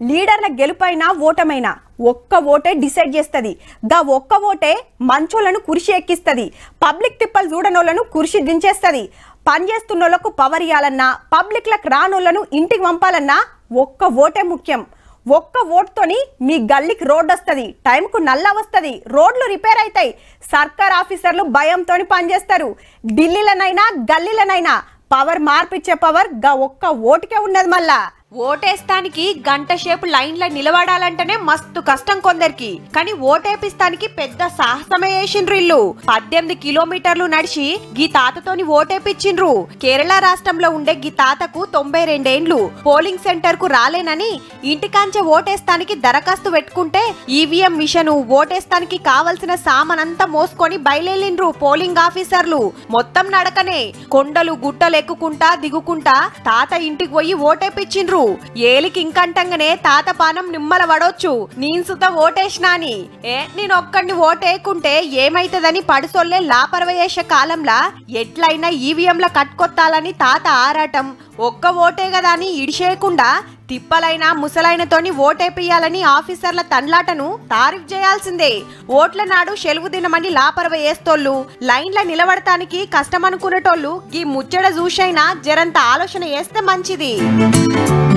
లీడర్ల గెలుపైనా ఓటమైనా ఒక్క ఓటే డిసైడ్ చేస్తుంది గా ఒక్క ఓటే మంచోళ్లను కురిసి ఎక్కిస్తుంది పబ్లిక్ తిప్పలు చూడనోళ్లను కురిసి దించేస్తుంది పనిచేస్తున్నోళ్లకు పవర్ ఇవ్వాలన్నా పబ్లిక్లకు రానోళ్లను ఇంటికి పంపాలన్నా ఒక్క ఓటే ముఖ్యం ఒక్క ఓటుతోని మీ గల్లీకి రోడ్ వస్తుంది టైంకు నల్ల వస్తుంది రోడ్లు రిపేర్ అవుతాయి సర్కార్ ఆఫీసర్లు భయంతోని పనిచేస్తారు ఢిల్లీలనైనా గల్లీలనైనా పవర్ మార్పిచ్చే పవర్ గా ఒక్క ఓటుకే ఉన్నది మళ్ళా ఓటేస్తానికి గంట సేపు లైన్లో నిలబడాలంటేనే మస్తు కష్టం కొందరికి కానీ ఓటేపిస్తానికి పెద్ద సాహసమే వేసిండ్రు ఇల్లు పద్దెనిమిది కిలోమీటర్లు నడిచి గీ తాతతోని ఓటేపిచ్చిండ్రు కేరళ రాష్ట్రంలో ఉండే గీ తాతకు తొంభై రెండేండ్లు పోలింగ్ సెంటర్ కు రాలేనని ఇంటికాంచే ఓటేస్తానికి దరఖాస్తు పెట్టుకుంటే ఈవీఎం మిషన్ ఓటేస్తానికి కావలసిన సామానంతా మోసుకొని బయలుదేరిండ్రు పోలింగ్ ఆఫీసర్లు మొత్తం నడకనే కొండలు గుట్టలు ఎక్కుకుంటా దిగుకుంటా తాత ఇంటికి పోయి ఓటేపిచ్చిండ్రు ఏలికి ఇంకంటంగానే తాత పానం నిమ్మల పడొచ్చు నేను సుత ఓటేసినా అని ఏ నేను ఒక్కడిని ఓటేయకుంటే ఏమైతదని పడుసొల్లే లాపరవయేష కాలంలా ఎట్లయినా ఈవీఎంల కట్టుకొత్తాలని తాత ఆరాటం ఒక్క ఓటే కదా అని ఇడిచేయకుండా తిప్పలైన ముసలైనతోని ఓటేపియాలని ఆఫీసర్ల తండ్లాటను తారీఫ్ చేయాల్సిందే ఓట్ల నాడు సెలవు దినమని లాపరవ వేస్తోళ్ళు లైన్ల నిలబడటానికి కష్టమనుకునేటోళ్ళు ఈ ముచ్చట చూసైనా జరంత ఆలోచన వేస్తే మంచిది